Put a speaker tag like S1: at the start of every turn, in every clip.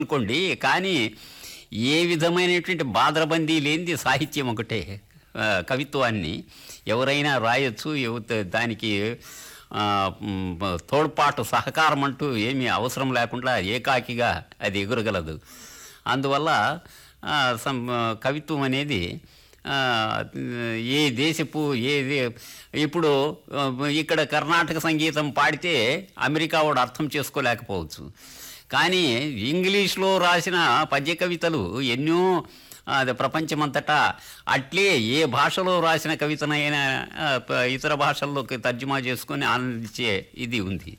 S1: అనుకోండి కానీ ఏ విధమైనటువంటి బాధరబందీ లేనిది సాహిత్యం ఒకటే ఆ, కవిత్వాన్ని ఎవరైనా రాయొచ్చు ఎవ- దానికి ఆ, మ్, తోడ్పాటు సహకారం అంటూ ఏమీ అవసరం లేకుండా ఏకాకిగా అది ఎగురగలదు అందువల్ల ఆ, సం- కవిత్వం అనేది ఆ, ఏ దేశపు ఏ దే- ఇప్పుడు ఆ, ఇక్కడ కర్ణాటక సంగీతం పాడితే అమెరికా వాడు అర్థం చేసుకోలేకపోవచ్చు కానీ ఇంగ్లీష్లో రాసిన పద్య కవితలు ఎన్నో ఆ, అది ప్రపంచమంతటా అట్లే ఏ భాషలో రాసిన కవితనైనా ఆ, ప- ఇతర భాషల్లోకి తర్జుమా చేసుకొని ఆనందించే ఇది ఉంది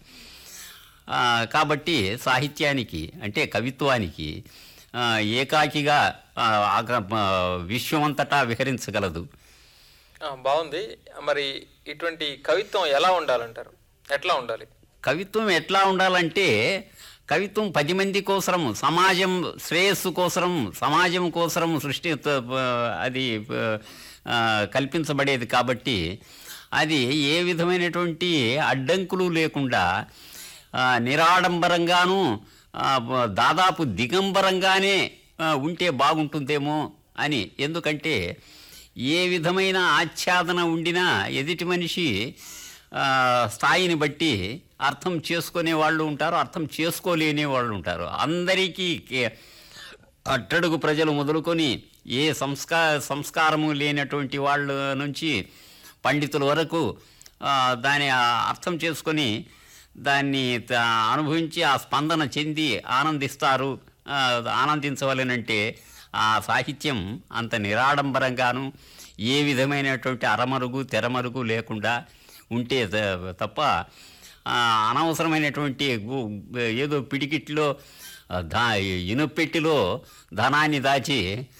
S1: ఆ, కాబట్టి సాహిత్యానికి అంటే కవిత్వానికి ఆ, ఏకాకిగా ఆ, ఆగ- ఆ, విశ్వమంతటా విహరించగలదు
S2: ఆ, బాగుంది మరి ఇటువంటి కవిత్వం ఎలా ఉండాలంటారు ఎట్లా ఉండాలి
S1: కవిత్వం ఎట్లా ఉండాలంటే కవిత్వం పది మంది కోసరం సమాజం శ్రేయస్సు కోసరం సమాజం కోసరం సృష్టి అది ఆ, కల్పించబడేది కాబట్టి అది ఏ విధమైనటువంటి అడ్డంకులు లేకుండా ఆ, నిరాడంబరంగాను ఆ, బ- దాదాపు దిగంబరంగానే ఆ, ఉంటే బాగుంటుందేమో అని ఎందుకంటే ఏ విధమైన ఆచ్ఛాదన ఉండినా ఎదుటి మనిషి ఆ, స్థాయిని బట్టి అర్థం చేసుకునే వాళ్ళు ఉంటారు అర్థం చేసుకోలేని వాళ్ళు ఉంటారు అందరికీ కే- అట్టడుగు ప్రజలు మొదలుకొని ఏ సంస్కా సంస్కారము లేనటువంటి వాళ్ళ నుంచి పండితుల వరకు ఆ, దాని ఆ అర్థం చేసుకొని దాన్ని త- అనుభవించి ఆ స్పందన చెంది ఆనందిస్తారు ఆ, ఆనందించవలనంటే ఆ సాహిత్యం అంత నిరాడంబరంగాను ఏ విధమైనటువంటి అరమరుగు తెరమరుగు లేకుండా ఉంటే త- తప్ప ఆ, అనవసరమైనటువంటి గు- ఏదో పిడికిట్లో ఆ, దా ఇనుపెట్టిలో ధనాన్ని దాచి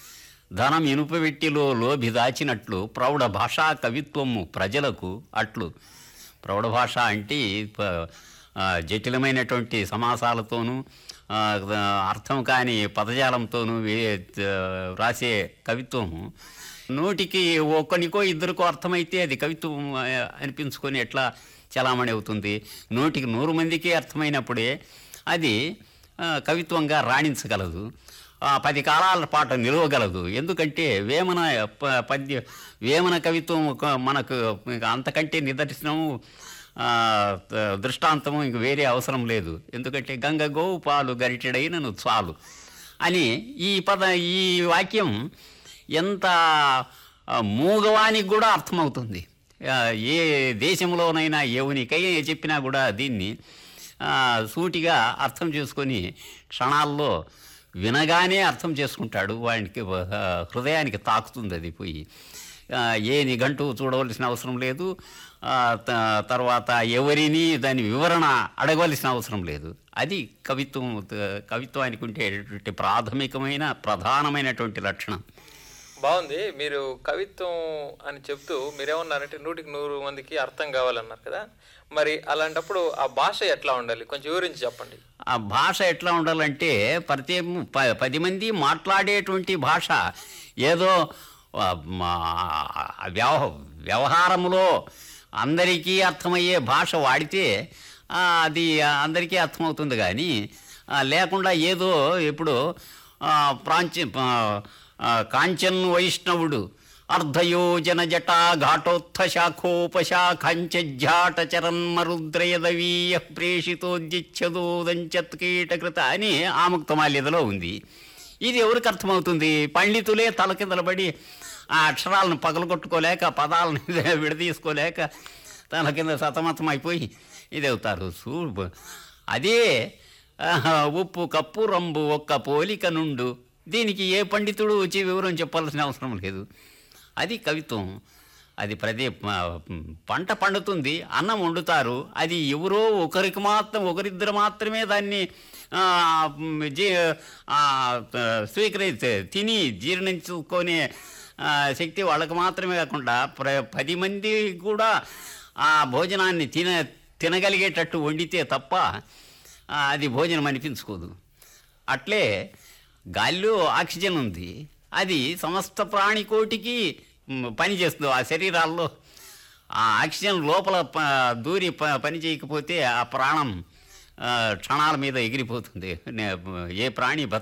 S1: ధనం ఇనుపపెట్టిలో లోభి దాచినట్లు ప్రౌఢ భాషా కవిత్వము ప్రజలకు అట్లు ప్రౌఢ భాష అంటే ప- ఆ, జటిలమైనటువంటి సమాసాలతోనూ ఆ, అర్థం కాని పదజాలంతోనూ వే- ఆ, రాసే కవిత్వము నూటికి ఒక్కనికో ఇద్దరికో అర్థమైతే అది కవిత్వం ఆ, అనిపించుకొని ఎట్లా చలామణి అవుతుంది నూటికి నూరు మందికి అర్థమైనప్పుడే అది ఆ, కవిత్వంగా రాణించగలదు ఆ, పది కాలాల పాటు నిలవగలదు ఎందుకంటే వేమన ప- పద్య వేమన కవిత్వం ఒక మనకు ఇంకా అంతకంటే నిదర్శనము ఆ, త- దృష్టాంతము ఇంక వేరే అవసరం లేదు ఎందుకంటే గంగ గోవు పాలు గరిటెడైనను చాలు అని ఈ పద ఈ వాక్యం ఎంత ఆ, మూగవానికి కూడా అర్థమవుతుంది ఆ, ఏ దేశంలోనైనా ఎవనికై చెప్పినా కూడా దీన్ని ఆ, సూటిగా అర్థం చేసుకొని క్షణాల్లో వినగానే అర్థం చేసుకుంటాడు వాడికి ఆ, హృదయానికి తాకుతుంది అది పోయి ఆ, ఏ నిఘంటు చూడవలసిన అవసరం లేదు ఆ, త- తర్వాత ఎవరిని దాని వివరణ అడగవలసిన అవసరం లేదు అది కవిత్వం త- కవిత్వానికి ఉండేటువంటి ప్రాథమికమైన ప్రధానమైనటువంటి లక్షణం
S2: బాగుంది మీరు కవిత్వం అని చెప్తూ మీరేమన్నారంటే నూటికి నూరు మందికి అర్థం కావాలన్నారు కదా మరి అలాంటప్పుడు ఆ భాష ఎట్లా ఉండాలి కొంచెం వివరించి చెప్పండి
S1: ఆ భాష ఎట్లా ఉండాలంటే ప్రతి ప- పది మంది మాట్లాడేటువంటి భాష ఏదో ఆ, మా వ్యవ వ్యవహారంలో అందరికీ అర్థమయ్యే భాష వాడితే ఆ, అది అందరికీ అర్థమవుతుంది కానీ ఆ, లేకుండా ఏదో ఇప్పుడు ఆ, ప్రాంచ ఆ, ఆ, కాంచన్ వైష్ణవుడు అర్ధయోజన జటా ఘాటోత్థ శాఖోపశాఖంచాట చరన్మరుద్రయదవీయ ప్రేషితోద్యచ్చదోదంచత్కీటకృత అని ఆముక్తమాల్యదలో ఉంది ఇది ఎవరికి అర్థమవుతుంది పండితులే తలకిందలబడి ఆ అక్షరాలను పగలగొట్టుకోలేక పదాలను విడదీసుకోలేక తల కింద సతమతం అయిపోయి ఇది అవుతారు చూడు అదే ఆహా, ఉప్పు కప్పు రంబు ఒక్క పోలిక నుండు దీనికి ఏ పండితుడు వచ్చి వివరం చెప్పాల్సిన అవసరం లేదు అది కవిత్వం అది ప్రతి ప- పంట పండుతుంది అన్నం వండుతారు అది ఎవరో ఒకరికి మాత్రం ఒకరిద్దరు మాత్రమే దాన్ని ఆ, మ్, జీ ఆ, స్వీకరి తిని జీర్ణించుకునే ఆ, శక్తి వాళ్ళకి మాత్రమే కాకుండా ప్ర పది మంది కూడా ఆ భోజనాన్ని తిన తినగలిగేటట్టు వండితే తప్ప ఆ, అది భోజనం అనిపించుకోదు అట్లే గాలిలో ఆక్సిజన్ ఉంది అది సమస్త ప్రాణికోటికి మ్, పని చేస్తుంది ఆ శరీరాల్లో ఆ ఆక్సిజన్ లోపల ప- దూరి ప పని చేయకపోతే ఆ ప్రాణం ఆ, క్షణాల మీద ఎగిరిపోతుంది నే- ఏ ప్రాణి